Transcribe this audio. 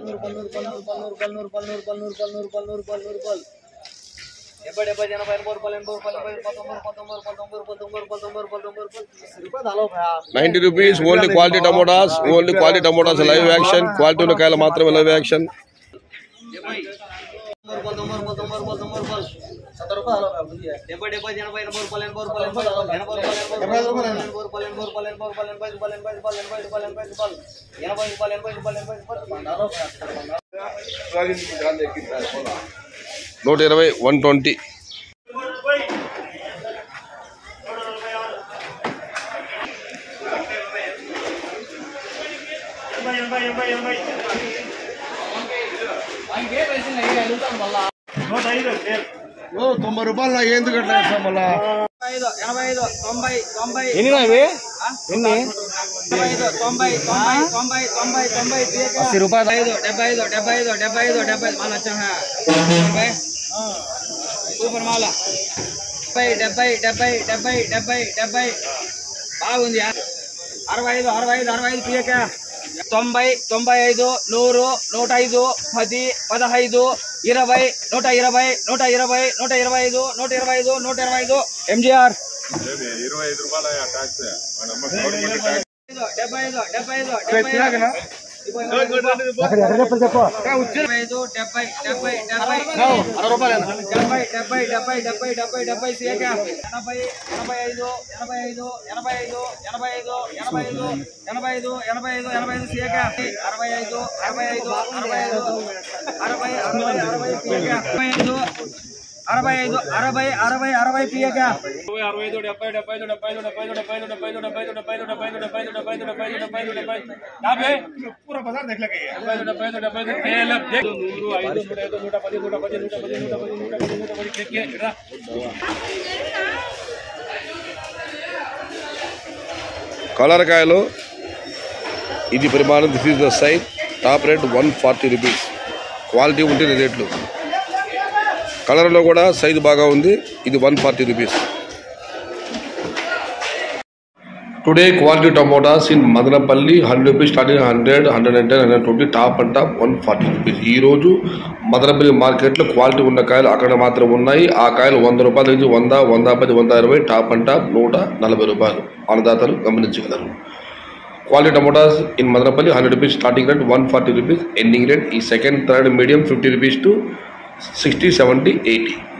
డెబ్బై డెబ్బై ఎనభై ఎనభై రూపాయలు ఎనభై రూపాయలు ఎనభై పంతొమ్మిది పంతొమ్మిది పంతొమ్మిది పంతొమ్మిది పంతొమ్మిది పంతొమ్మిది పంతొమ్మిది రూపాయలు hello ninety rupees only quality tomatoes only quality tomatoes live action quality ఉన్న కాయలు మాత్రమే లైవ్ యాక్షన్ డెబ్బై పంతొమ్మిది పంతొమ్మిది పంతొమ్మిది రూపాయలు సత్త రూపాయలు డెబ్బై డెబ్బై ఎనభై ఎనభై రూపాయలు ఎనభై రూపాయలు ఎనభై రూపాయలు ఎనభై రూపాయలు ఎనభై రూపాయలు ఎనభై రూపాయలు ఎనభై రూపాయలు ఎనభై రూపాయలు ఎనభై రూపాయలు ఎనభై రూపాయలు ఎనభై రూపాయలు ఎనభై రూపాయలు ఎనభై రూపాయలు ఎనభై రూపాయలు నూట ఇరవై వన్ ట్వంటీ తొంభై రూపాయలు నాకు ఎందుకు అట్లా ఇస్తాం మళ్ళా ఐదు ఎనభై ఐదు తొంభై తొంభై ఎన్ని ఇవి ఎన్ని ఎనభై ఐదు తొంభై తొంభై తొంభై తొంభై తొంభై అస్సీ రూపాయలు ఐదు డెబ్బై ఐదు డెబ్బై ఐదు డెబ్బై ఐదు డెబ్బై మాల వచ్చా డెబ్బై సూపర్ మాల డెబ్బై డెబ్బై డెబ్బై డెబ్బై డెబ్బై డెబ్బై బాగుంది అరవై ఐదు అరవై ఐదు అరవై ఐదు పియక తొంభై తొంభై ఐదు నూరు నూట ఐదు పది పదహైదు ఇరవై నూట ఇరవై నూట ఇరవై నూట ఇరవై ఐదు నూట ఇరవై ఐదు నూట ఇరవై ఐదు ఎంజిఆర్ డెబ్బై ఐదు డెబ్బై ఐదు డెబ్బై ఐదు డెబ్బై ఐదు డెబ్బై డెబ్బై డెబ్బై డెబ్బై డెబ్బై డెబ్బై డెబ్బై డెబ్బై డెబ్బై సీక ఎనభై ఎనభై ఐదు ఎనభై ఐదు ఎనభై ఐదు ఎనభై ఐదు ఎనభై ఐదు ఎనభై ఐదు ఎనభై ఐదు ఎనభై ఐదు సీక అరవై ఐదు అరవై ఐదు అరవై ఐదు అరవై అరవై అరవై సీక అరవై ఐదు అరవై ఐదు అరవై అరవై అరవై పీక కలర్ కాయలు ఇది పరిమాణం this is the size top rate one forty rupees quality ఉంటుంది రేట్లు కలర్లో కూడా సైజు బాగా ఉంది ఇది one forty rupees today quality tomatoes in Madanapalle hundred rupees starting hundred hundred and ten hundred twenty top and top one forty rupees ఈ రోజు మదనపల్లి మార్కెట్లో క్వాలిటీ ఉన్న కాయలు అక్కడ మాత్రం ఉన్నాయి ఆ కాయలు వంద రూపాయల నుంచి వంద వంద పది వంద ఇరవై టాప్ అండ్ టాప్ నూట నలభై రూపాయలు అన్నదాతలు గమనించగలరు quality tomatoes in Madanapalle hundred rupees starting rate one forty rupees ending rate ఈ second third medium fifty rupees to sixty seventy eighty